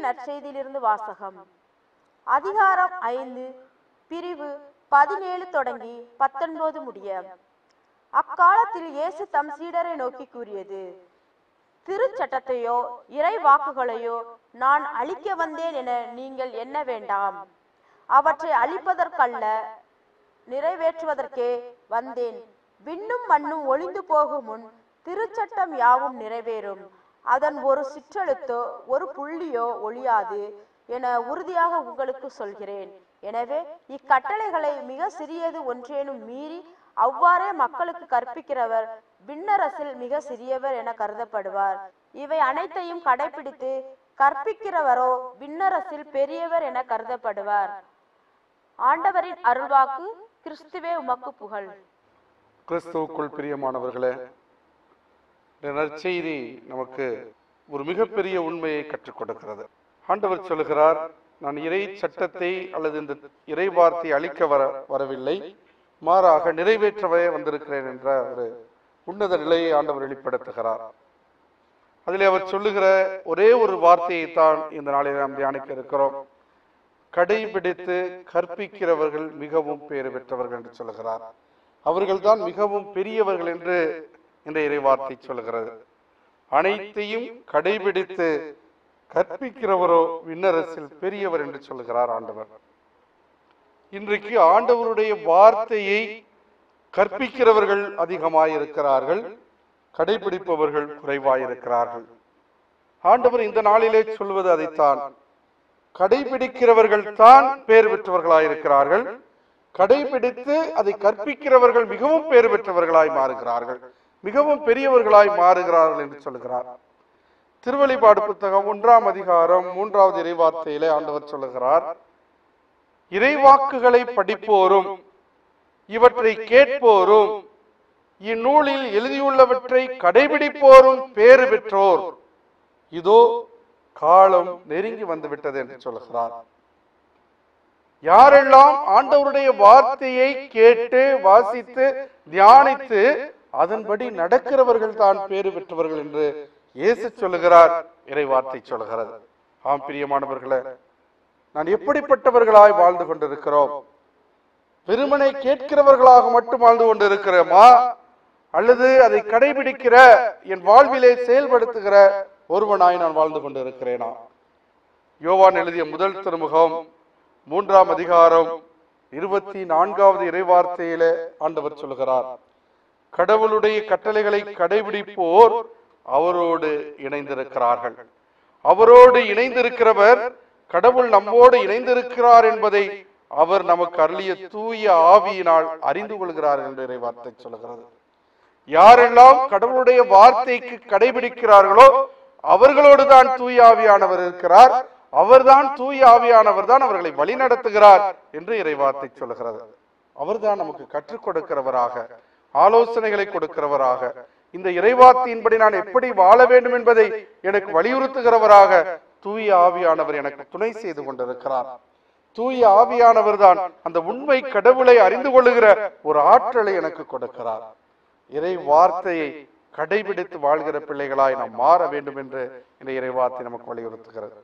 நற்செய்தியிலிருந்து வாசகம் அதிகாரம் ஐந்து பிரிவு பதினேழு தொடங்கி பத்தொன்பது முடிய அக்காலத்தில் இயேசு தம் சீடரை நோக்கி கூறியது திருச்சட்டத்தையோ இறை வாக்குகளையோ நான் அழிக்க வந்தேன் என நீங்கள் எண்ண வேண்டாம் அவற்றை அழிப்பதற்கல்ல நிறைவேற்றுவதற்கே வந்தேன் விண்ணும் மண்ணும் ஒளிந்து போகும் முன் திருச்சட்டம் யாவும் நிறைவேறும் அதன் ஒரு சிற்றெழுத்தோ ஒரு புள்ளியோ ஒளியாது என உறுதியாக உங்களுக்கு சொல்கிறேன் எனவே இக்கட்டளைகளை மிக சிறியது ஒன்றேனும் மீறி அவ்வாறே மக்களுக்கு கற்பிக்கிறவர் விண்ணரசில் மிக சிறியவர் என கருதப்படுவார் இவை அனைத்தையும் கடைபிடித்து கற்பிக்கிறவரோ விண்ணரசில் பெரியவர் என கருதப்படுவார் ஆண்டவரின் அருள்வாக்கு கிறிஸ்துவே உமக்கு புகழ் கிறிஸ்துவுக்குள் பிரியமானவர்களே இந்த நற்செய்தி நமக்கு ஒரு மிகப்பெரிய உண்மையை கற்றுக் கொடுக்கிறது ஆண்டவர் சொல்லுகிறார் நான் இறை சட்டத்தை அல்லது இந்த இறை வார்த்தை அழிக்க வர வரவில்லை மாறாக நிறைவேற்றவே வந்திருக்கிறேன் என்ற ஒரு உன்னத நிலையை ஆண்டவர் வெளிப்படுத்துகிறார் அதிலே அவர் சொல்லுகிற ஒரே ஒரு வார்த்தையை தான் இந்த நாளில் நாம் தியானிக்க இருக்கிறோம் கடைபிடித்து கற்பிக்கிறவர்கள் மிகவும் பேறு பெற்றவர்கள் என்று சொல்லுகிறார் அவர்கள்தான் மிகவும் பெரியவர்கள் என்று இந்த இறைவார்த்தை சொல்கிறது அனைத்தையும் கடைபிடித்து கற்பிக்கிறவரோ விண்ணரசில் பெரியவர் என்று சொல்லுகிறார் ஆண்டவர் இன்றைக்கு ஆண்டவருடைய வார்த்தையை கற்பிக்கிறவர்கள் அதிகமாயிருக்கிறார்கள் கடைபிடிப்பவர்கள் குறைவாயிருக்கிறார்கள் ஆண்டவர் இந்த நாளிலே சொல்வது அதைத்தான் கடைபிடிக்கிறவர்கள் தான் பேர் பெற்றவர்களாயிருக்கிறார்கள் கடைபிடித்து அதை கற்பிக்கிறவர்கள் மிகவும் பேர் பெற்றவர்களாய் மாறுகிறார்கள் மிகவும் பெரியவர்களாய் மாறுகிறார்கள் என்று சொல்லுகிறார் திருவழிபாடு புத்தகம் ஒன்றாம் அதிகாரம் மூன்றாவது இறைவார்த்தையிலே ஆண்டவர் சொல்லுகிறார் இறைவாக்குகளை படிப்போரும் இவற்றை கேட்போரும் இந்நூலில் எழுதியுள்ளவற்றை கடைபிடிப்போரும் பேறு பெற்றோர் இதோ காலம் நெருங்கி வந்துவிட்டது என்று சொல்லுகிறார் யாரெல்லாம் ஆண்டவருடைய வார்த்தையை கேட்டு வாசித்து தியானித்து அதன்படி நடக்கிறவர்கள் தான் பேறு பெற்றவர்கள் என்று இயேசு சொல்லுகிறார் இறை வார்த்தை சொல்லுகிறது ஆம் பிரியமானவர்களே நான் எப்படிப்பட்டவர்களாய் வாழ்ந்து கொண்டிருக்கிறோம் வெறுமனை கேட்கிறவர்களாக மட்டும் வாழ்ந்து கொண்டிருக்கிறோமா அல்லது அதை கடைபிடிக்கிற என் வாழ்விலே செயல்படுத்துகிற ஒருவனாய் நான் வாழ்ந்து கொண்டிருக்கிறேனா யோவான் எழுதிய முதல் திருமுகம் மூன்றாம் அதிகாரம் இருபத்தி நான்காவது இறைவார்த்தையிலே ஆண்டவர் சொல்கிறார் கடவுளுடைய கட்டளைகளை கடைபிடிப்போர் அவரோடு இணைந்திருக்கிறார்கள் அவரோடு இணைந்திருக்கிறவர் கடவுள் நம்மோடு இணைந்திருக்கிறார் என்பதை அவர் நமக்கு அருளிய தூய ஆவியினால் அறிந்து கொள்கிறார் என்று இறைவார்த்தை சொல்கிறது யாரெல்லாம் கடவுளுடைய வார்த்தைக்கு கடைபிடிக்கிறார்களோ அவர்களோடு தான் தூய ஆவியானவர் இருக்கிறார் அவர்தான் தூய ஆவியானவர் தான் அவர்களை வழிநடத்துகிறார் என்று இறைவார்த்தை சொல்கிறது அவர்தான் நமக்கு கற்றுக் கொடுக்கிறவராக ஆலோசனைகளை கொடுக்கிறவராக இந்த இறைவார்த்தையின்படி நான் எப்படி வாழ வேண்டும் என்பதை எனக்கு வலியுறுத்துகிறவராக தூய ஆவியானவர் எனக்கு துணை செய்து கொண்டிருக்கிறார் தூய ஆவியானவர் தான் அந்த உண்மை கடவுளை அறிந்து கொள்ளுகிற ஒரு ஆற்றலை எனக்கு கொடுக்கிறார் இறை வார்த்தையை கடைபிடித்து வாழ்கிற பிள்ளைகளாய் நாம் மாற வேண்டும் என்று இந்த இறைவார்த்தை நமக்கு வலியுறுத்துகிறது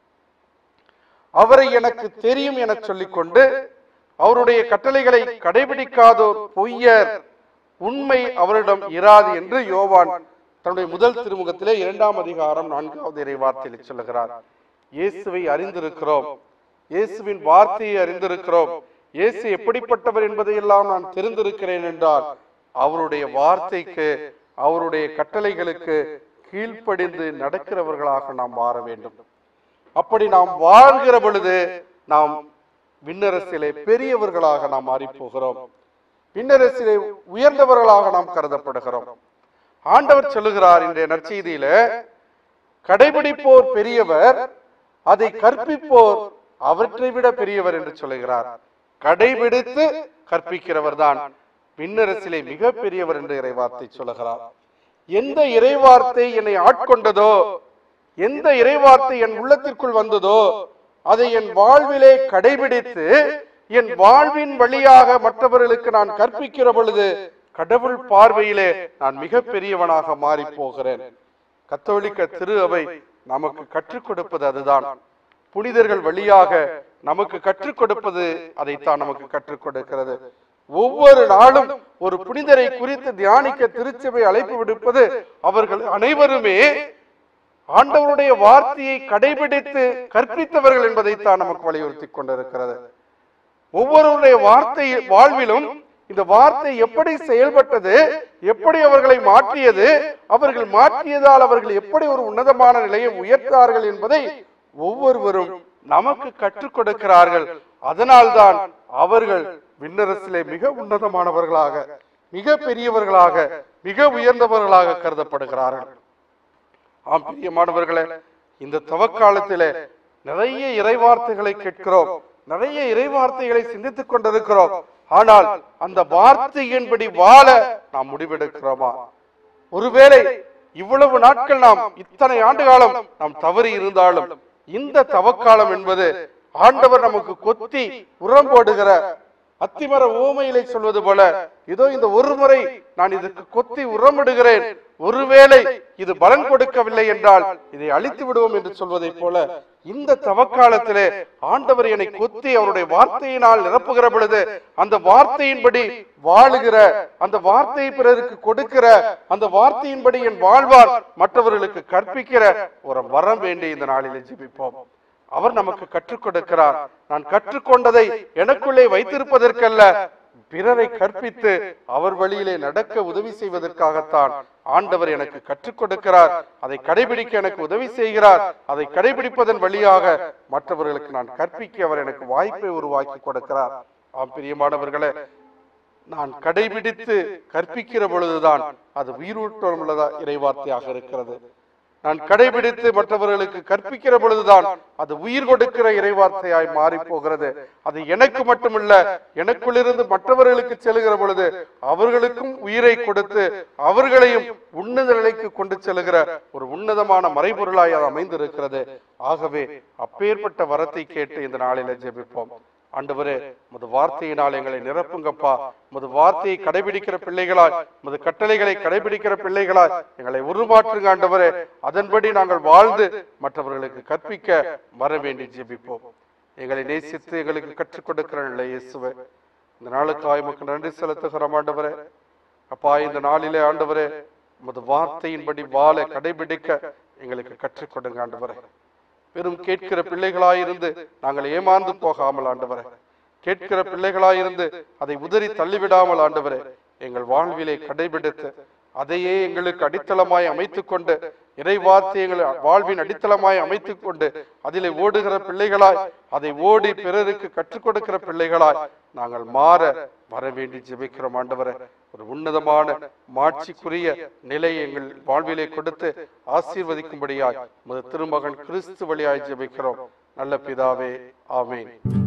அவரை எனக்கு தெரியும் என சொல்லிக்கொண்டு அவருடைய கட்டளைகளை கடைபிடிக்காதோர் பொய்யர் உண்மை அவரிடம் இராது என்று யோவான் தன்னுடைய முதல் திருமுகத்திலே இரண்டாம் அதிகாரம் நான்காவது இறைவார்த்தையில் சொல்லுகிறார் இயேசுவை அறிந்திருக்கிறோம் இயேசுவின் வார்த்தையை அறிந்திருக்கிறோம் இயேசு எப்படிப்பட்டவர் என்பதையெல்லாம் நான் தெரிந்திருக்கிறேன் என்றால் அவருடைய வார்த்தைக்கு அவருடைய கட்டளைகளுக்கு கீழ்ப்படிந்து நடக்கிறவர்களாக நாம் மாற வேண்டும் அப்படி நாம் வாழ்கிற பொழுது நாம் விண்ணரசிலே பெரியவர்களாக நாம் மாறிப் போகிறோம் விண்ணரசிலே உயர்ந்தவர்களாக நாம் கருதப்படுகிறோம் ஆண்டவர் சொல்லுகிறார் இன்றைய நற்செய்தியில கடைபிடிப்போர் பெரியவர் அதை கற்பிப்போர் அவற்றை விட பெரியவர் என்று சொல்லுகிறார் கடைபிடித்து கற்பிக்கிறவர் தான் விண்ணரசிலே மிக பெரியவர் என்று இறைவார்த்தை சொல்லுகிறார் எந்த இறைவார்த்தை என்னை ஆட்கொண்டதோ எந்த இறைவார்த்தை என் உள்ளத்திற்குள் வந்ததோ அதை என் வாழ்விலே கடைபிடித்து என் வாழ்வின் வழியாக மற்றவர்களுக்கு நான் கற்பிக்கிற பொழுது கடவுள் பார்வையிலே நான் மிக பெரியவனாக மாறி போகிறேன் கத்தோலிக்க திரு அவை நமக்கு கற்றுக் கொடுப்பது அதுதான் புனிதர்கள் வழியாக நமக்கு கற்றுக் கொடுப்பது அதைத்தான் நமக்கு கற்றுக் கொடுக்கிறது ஒவ்வொரு நாளும் ஒரு புனிதரை குறித்து தியானிக்க திருச்சபை அழைப்பு விடுப்பது அவர்கள் அனைவருமே ஆண்டவருடைய வார்த்தையை கடைபிடித்து கற்பித்தவர்கள் என்பதைத்தான் நமக்கு வலியுறுத்தி கொண்டிருக்கிறது ஒவ்வொருவருடைய வார்த்தை வாழ்விலும் இந்த வார்த்தை எப்படி செயல்பட்டது எப்படி அவர்களை மாற்றியது அவர்கள் மாற்றியதால் அவர்கள் எப்படி ஒரு உன்னதமான நிலையை உயர்த்தார்கள் என்பதை ஒவ்வொருவரும் நமக்கு கற்றுக் கொடுக்கிறார்கள் அதனால்தான் அவர்கள் விண்ணரசிலே மிக உன்னதமானவர்களாக மிக பெரியவர்களாக மிக உயர்ந்தவர்களாக கருதப்படுகிறார்கள் ஆம் பிரியமானவர்களே இந்த தவக்காலத்திலே நிறைய இறைவார்த்தைகளை கேட்கிறோம் நிறைய இறைவார்த்தைகளை சிந்தித்துக் கொண்டிருக்கிறோம் ஆனால் அந்த வார்த்தையின்படி வாழ நாம் முடிவெடுக்கிறோமா ஒருவேளை இவ்வளவு நாட்கள் நாம் இத்தனை ஆண்டு காலம் நாம் தவறி இருந்தாலும் இந்த தவக்காலம் என்பது ஆண்டவர் நமக்கு கொத்தி உரம் போடுகிற அத்திமர ஓமையிலே சொல்வது போல இதோ இந்த ஒரு முறை நான் இதற்கு கொத்தி உரமிடுகிறேன் ஒருவேளை இது பலன் கொடுக்கவில்லை என்றால் இதை அழித்து விடுவோம் என்று சொல்வதைப் போல இந்த தவக்காலத்திலே ஆண்டவர் என்னை கொத்தி அவருடைய வார்த்தையினால் நிரப்புகிற பொழுது அந்த வார்த்தையின்படி வாழுகிற அந்த வார்த்தையை பிறருக்கு கொடுக்கிற அந்த வார்த்தையின்படி என் வாழ்வார் மற்றவர்களுக்கு கற்பிக்கிற ஒரு வரம் வேண்டி இந்த நாளிலே ஜெபிப்போம் அவர் நமக்கு கற்றுக் கொடுக்கிறார் நான் கற்றுக்கொண்டதை எனக்குள்ளே வைத்திருப்பதற்கல்ல பிறரை கற்பித்து அவர் வழியிலே நடக்க உதவி செய்வதற்காகத்தான் ஆண்டவர் எனக்கு கற்றுக் கொடுக்கிறார் அதை கடைபிடிக்க எனக்கு உதவி செய்கிறார் அதை கடைபிடிப்பதன் வழியாக மற்றவர்களுக்கு நான் கற்பிக்க அவர் எனக்கு வாய்ப்பை உருவாக்கி கொடுக்கிறார் ஆம் பிரியமானவர்களே நான் கடைபிடித்து கற்பிக்கிற பொழுதுதான் அது உயிரூட்டம் உள்ளதா இறைவார்த்தையாக இருக்கிறது நான் கடைபிடித்து மற்றவர்களுக்கு கற்பிக்கிற பொழுதுதான் அது உயிர் கொடுக்கிற இறைவார்த்தையாய் மாறி போகிறது அது எனக்கு மட்டுமல்ல எனக்குள்ளிருந்து மற்றவர்களுக்கு செல்கிற பொழுது அவர்களுக்கும் உயிரை கொடுத்து அவர்களையும் உன்னத நிலைக்கு கொண்டு செல்கிற ஒரு உன்னதமான மறைபொருளாய் அது அமைந்திருக்கிறது ஆகவே அப்பேற்பட்ட வரத்தை கேட்டு இந்த நாளில ஜெபிப்போம் ஆண்டவரே முது வார்த்தையினால் எங்களை நிரப்புங்கப்பா முது வார்த்தையை கடைபிடிக்கிற பிள்ளைகளாய் முது கட்டளைகளை கடைபிடிக்கிற பிள்ளைகளாய் எங்களை உருமாற்றுங்க ஆண்டவரே அதன்படி நாங்கள் வாழ்ந்து மற்றவர்களுக்கு கற்பிக்க வர வேண்டி ஜெபிப்போம் எங்களை நேசித்து எங்களுக்கு கற்றுக் கொடுக்கிற நிலை இயேசுவே இந்த நாளுக்காய் மக்கள் நன்றி செலுத்துகிறோம் ஆண்டவரே அப்பா இந்த நாளிலே ஆண்டவரே உமது வார்த்தையின்படி வாழ கடைபிடிக்க எங்களுக்கு கற்றுக் கொடுங்க ஆண்டவரே வெறும் கேட்கிற பிள்ளைகளாயிருந்து நாங்கள் ஏமாந்து போகாமல் ஆண்டவரே கேட்கிற பிள்ளைகளாயிருந்து அதை உதறி தள்ளிவிடாமல் ஆண்டவரே எங்கள் வாழ்விலை கடைபிடித்து அதையே எங்களுக்கு அடித்தளமாய் அமைத்துக் கொண்டு இறை வார்த்தைகளை வாழ்வின் அடித்தளமாய் அமைத்துக் கொண்டு அதிலே ஓடுகிற பிள்ளைகளாய் அதை ஓடி பிறருக்கு கற்றுக் கொடுக்கிற பிள்ளைகளாய் நாங்கள் மாற வர வேண்டி ஜெபிக்கிறோம் ஆண்டவரே ஒரு உன்னதமான மாட்சிக்குரிய நிலை எங்கள் வாழ்விலே கொடுத்து ஆசீர்வதிக்கும்படியாய் உமது திருமகன் கிறிஸ்து வழியாய் ஜெபிக்கிறோம் நல்ல பிதாவே ஆமென்